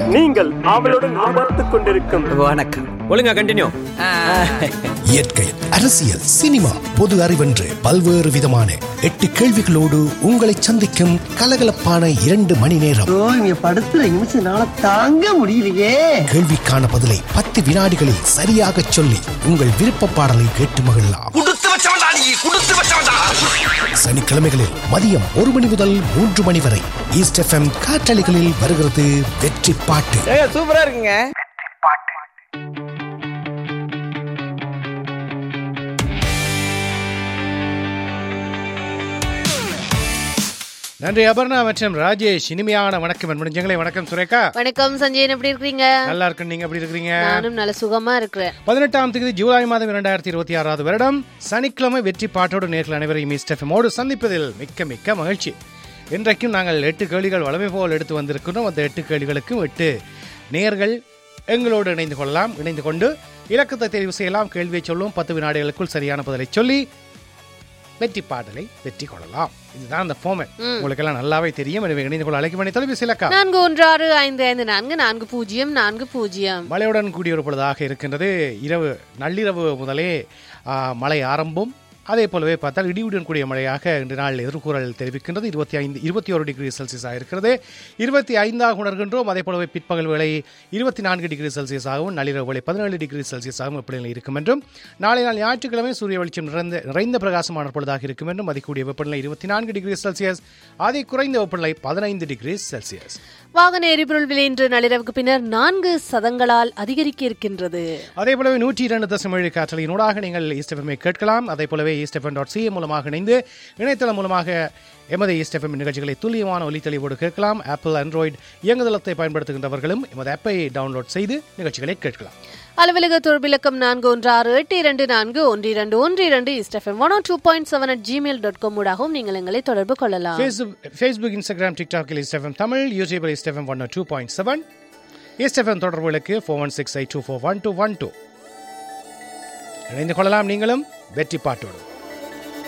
நீங்கள் ஆவலுடன் எதிர்பார்த்துக் கொண்டிருக்கும் வணக்கம் ஒழுங்கா கண்டினியூ இயற்கை அரசியல் சினிமா பொது அறிவென்று பல்வேறு விதமான எட்டு கேள்விகளோடு உங்களை சந்திக்கும் கலகலப்பான இரண்டு மணி நேரம் ஐயோ, இங்க படுத்துற நிமிஷம்னால தாங்க முடியலையே கேள்விக்கான பதிலை பத்து வினாடிகளில் சரியாக சொல்லி உங்கள் விருப்ப பாடலை கேட்டு மகிழலாம் சனிக்கிழமைகளில் மதியம் ஒரு மணி முதல் மூன்று மணி வரை ஈஸ்ட் எஃப்எம் காற்றலைகளில் வருகிறது வெற்றி பாட்டு சூப்பரா இருக்குங்க நன்றி அபர்ணா மற்றும் ராஜேஷ் இனிமையான வணக்கம் முடிஞ்சங்களே வணக்கம் சுரேகா வணக்கம் சஞ்சயன் எப்படி இருக்கீங்க நல்லா இருக்கு நீங்க எப்படி இருக்கிறீங்க நானும் நல்ல சுகமா இருக்கிறேன் பதினெட்டாம் தேதி ஜூலை மாதம் இரண்டாயிரத்தி இருபத்தி ஆறாவது வருடம் சனிக்கிழமை வெற்றி பாட்டோடு நேர்கள் அனைவரையும் இஸ்டெஃபமோடு சந்திப்பதில் மிக்க மிக்க மகிழ்ச்சி இன்றைக்கும் நாங்கள் எட்டு கேள்விகள் வளமை போல் எடுத்து வந்திருக்கிறோம் அந்த எட்டு கேள்விகளுக்கும் எட்டு நேர்கள் எங்களோடு இணைந்து கொள்ளலாம் இணைந்து கொண்டு இலக்கத்தை தெரிவு செய்யலாம் கேள்வியை சொல்லும் பத்து வினாடிகளுக்குள் சரியான பதிலை சொல்லி வெற்றி பாடலை வெற்றி கொள்ளலாம் இதுதான் அந்த ஃபார்மேட் உங்களுக்கு எல்லாம் நல்லாவே தெரியும் எனவே இணைந்து கொள்ள அழைக்க வேண்டிய தொலைபேசி இலக்கா நான்கு ஒன்று ஆறு ஐந்து ஐந்து நான்கு நான்கு பூஜ்ஜியம் நான்கு பூஜ்ஜியம் மழையுடன் கூடிய ஒரு பொழுதாக இருக்கின்றது இரவு நள்ளிரவு முதலே ஆ, மழை ஆரம்பம் அதே போலவே பார்த்தால் இடியுடன் கூடிய மழையாக இன்று நாள் எதிர்கூறல் தெரிவிக்கின்றது இருபத்தி ஐந்து இருபத்தி ஒரு டிகிரி செல்சியஸாக இருக்கிறது இருபத்தி ஐந்தாக உணர்கின்றோம் அதே போலவே பிற்பகல் வேளை இருபத்தி நான்கு டிகிரி செல்சியஸாகவும் நள்ளிரவு வேளை பதினேழு டிகிரி செல்சியஸாகவும் வெப்பநிலை இருக்கும் என்றும் நாளை நாள் ஞாயிற்றுக்கிழமை சூரிய வெளிச்சம் நிறைந்த நிறைந்த பிரகாசமான பொழுதாக இருக்கும் என்றும் அதிகூடிய வெப்பநிலை இருபத்தி நான்கு டிகிரி செல்சியஸ் அதி குறைந்த வெப்பநிலை பதினைந்து டிகிரி செல்சியஸ் வாகன எரிபொருள் விலை இன்று நள்ளிரவுக்கு பின்னர் நான்கு சதங்களால் அதிகரிக்க இருக்கின்றது அதே போலவே நூற்றி இரண்டு தசம் ஏழு காற்றலையினூடாக நீங்கள் ஈஸ்டெஃபமை கேட்கலாம் அதே போலவே ஈஸ்டெஃபன் டாட் சிஏ மூலமாக இணைந்து இணையதளம் மூலமாக எமது ஈஸ்டெஃபம் நிகழ்ச்சிகளை துல்லியமான ஒலித்தெளிவோடு கேட்கலாம் ஆப்பிள் ஆண்ட்ராய்டு இயங்குதளத்தை பயன்படுத்துகின்றவர்களும் எமது ஆப்பை டவுன்லோட் செய்து நிகழ்ச்சிகளை கேட்கலாம் அலுவலக தொடர்பிலக்கம் நான்கு ஒன்று ஆறு எட்டு இரண்டு நான்கு ஒன்று இரண்டு ஒன்று இரண்டு East FM one two point seven at Gmail dot com ஊடாகவும் நீங்கள் எங்களை தொடர்பு கொள்ளலாம் ஃபேஸ்புக் ஃபேஸ்புக் இன்ஸ்டாகிராம் டிக்டாக்கில் ஈஸ்டெஃபம் தமிழ் யூடியூபில் East FM one two point seven East FM தொடர்புகளுக்கு four one six eight two four one two one two இணைந்து கொள்ளலாம் நீங்களும் வெற்றி பாட்டோடு